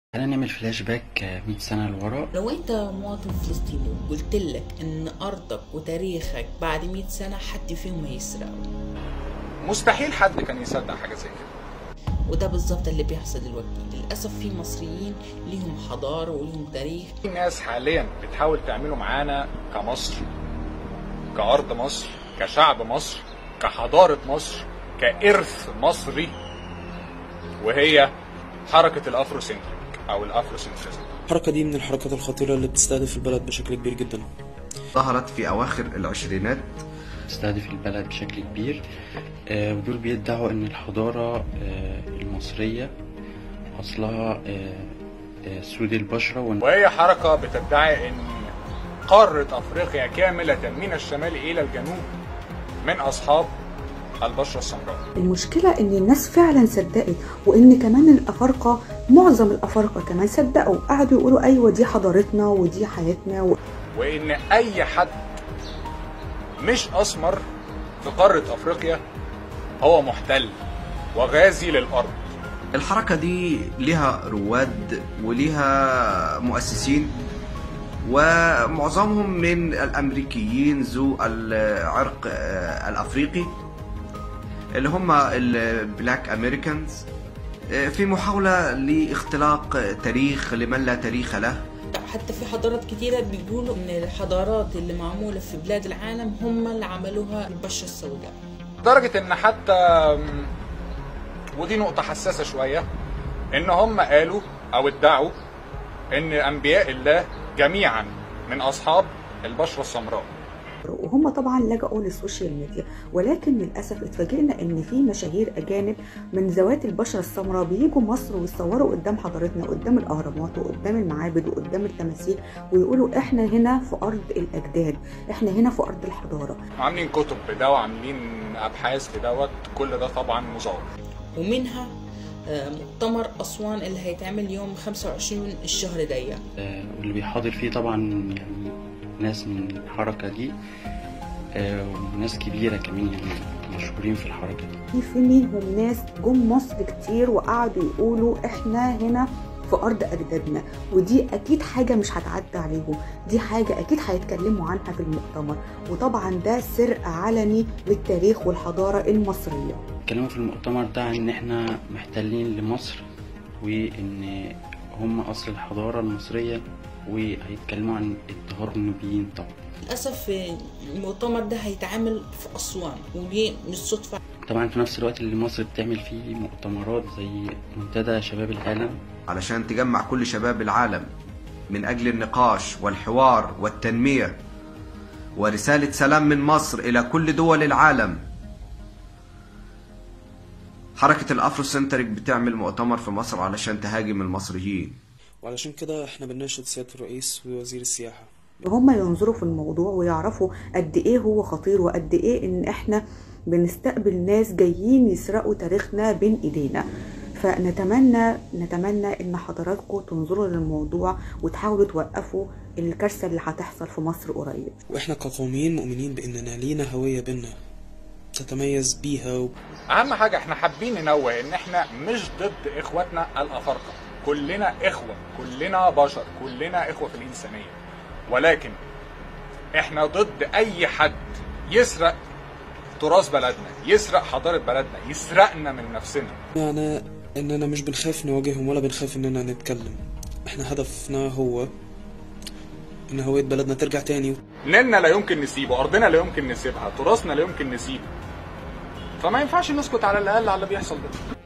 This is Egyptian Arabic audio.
خلينا نعمل فلاش باك 100 سنة لورا لو انت مواطن فلسطيني وقلت لك ان ارضك وتاريخك بعد 100 سنه حد فيهم هيسرقه مستحيل حد كان يصدق حاجه زي كده وده بالظبط اللي بيحصل دلوقتي للاسف في مصريين ليهم حضاره وليهم تاريخ في ناس حاليا بتحاول تعمله معانا كمصر كأرض مصر كشعب مصر كحضارة مصر كإرث مصري وهي حركة الأفروسنتريك أو الأفروسنتريزم الحركة دي من الحركات الخطيرة اللي بتستهدف البلد بشكل كبير جدا ظهرت في أواخر العشرينات تستهدف البلد بشكل كبير آه، ودول بيدعوا ان الحضارة آه، المصرية اصلها آه، آه، سود البشرة وان وهي حركة بتدعي أن قارة أفريقيا كاملة من الشمال إلى الجنوب من أصحاب البشرة السمراء المشكلة إن الناس فعلا صدقت وإن كمان الأفارقة معظم الأفارقة كمان صدقوا قعدوا يقولوا أيوة دي حضارتنا ودي حياتنا و... وإن أي حد مش أسمر في قارة أفريقيا هو محتل وغازي للأرض الحركة دي لها رواد ولها مؤسسين ومعظمهم من الأمريكيين ذو العرق آه، الأفريقي اللي هم البلاك أمريكانز في محاولة لاختلاق تاريخ لمن لا تاريخ له حتى في حضارات كتيرة بيقولوا ان الحضارات اللي معمولة في بلاد العالم هم اللي عملوها البشرة السوداء لدرجة إن حتى ودي نقطة حساسة شوية إن هم قالوا أو ادعوا إن أنبياء الله جميعا من أصحاب البشرة السمراء وهم طبعا لجأوا للسوشيال ميديا ولكن للأسف اتفاجئنا إن في مشاهير أجانب من ذوات البشرة السمراء بيجوا مصر ويصوروا قدام حضارتنا قدام الأهرامات وقدام المعابد وقدام التماثيل ويقولوا إحنا هنا في أرض الأجداد إحنا هنا في أرض الحضارة عاملين كتب بده وعاملين أبحاث في دوت كل ده طبعا مزور ومنها آه، مؤتمر أسوان اللي هيتعمل يوم 25 الشهر ده آه، واللي بيحاضر فيه طبعا يعني ناس من الحركة دي آه، وناس كبيرة كمان يعني مشهورين في الحركة دي في منهم ناس جم مصر كتير وقعدوا يقولوا إحنا هنا في أرض أجدادنا ودي أكيد حاجة مش هتعدي عليهم دي حاجة أكيد هيتكلموا عنها في المؤتمر وطبعا ده سرقة علني للتاريخ والحضارة المصرية اتكلموا في المؤتمر ده عن ان احنا محتلين لمصر وان هم اصل الحضارة المصرية وهيتكلموا عن اضطهاد النوبيين طبعا للأسف آه، المؤتمر ده هيتعمل في أسوان وليه مش صدفة طبعا في نفس الوقت اللي مصر بتعمل فيه مؤتمرات زي منتدى شباب العالم علشان تجمع كل شباب العالم من أجل النقاش والحوار والتنمية ورسالة سلام من مصر إلى كل دول العالم حركة الأفروسنتريك بتعمل مؤتمر في مصر علشان تهاجم المصريين وعلشان كده احنا بنناشد سيادة الرئيس ووزير السياحة هم ينظروا في الموضوع ويعرفوا قد ايه هو خطير وقد ايه ان احنا بنستقبل ناس جايين يسرقوا تاريخنا بين ايدينا فنتمنى نتمنى ان حضراتكم تنظروا للموضوع وتحاولوا توقفوا الكارثه اللي هتحصل في مصر قريب واحنا كقوميين مؤمنين باننا لينا هوية بينا تتميز بيها و... اهم حاجه احنا حابين ننوه ان احنا مش ضد اخواتنا الافارقه كلنا اخوه كلنا بشر كلنا اخوه في الانسانيه ولكن احنا ضد اي حد يسرق تراث بلدنا يسرق حضاره بلدنا يسرقنا من نفسنا يعني اننا مش بنخاف نواجههم ولا بنخاف اننا نتكلم احنا هدفنا هو ان هوية بلدنا ترجع تاني نيلنا لا يمكن نسيبه ارضنا لا يمكن نسيبها تراثنا لا يمكن نسيبه فما ينفعش نسكت على الاقل على اللي بيحصل ده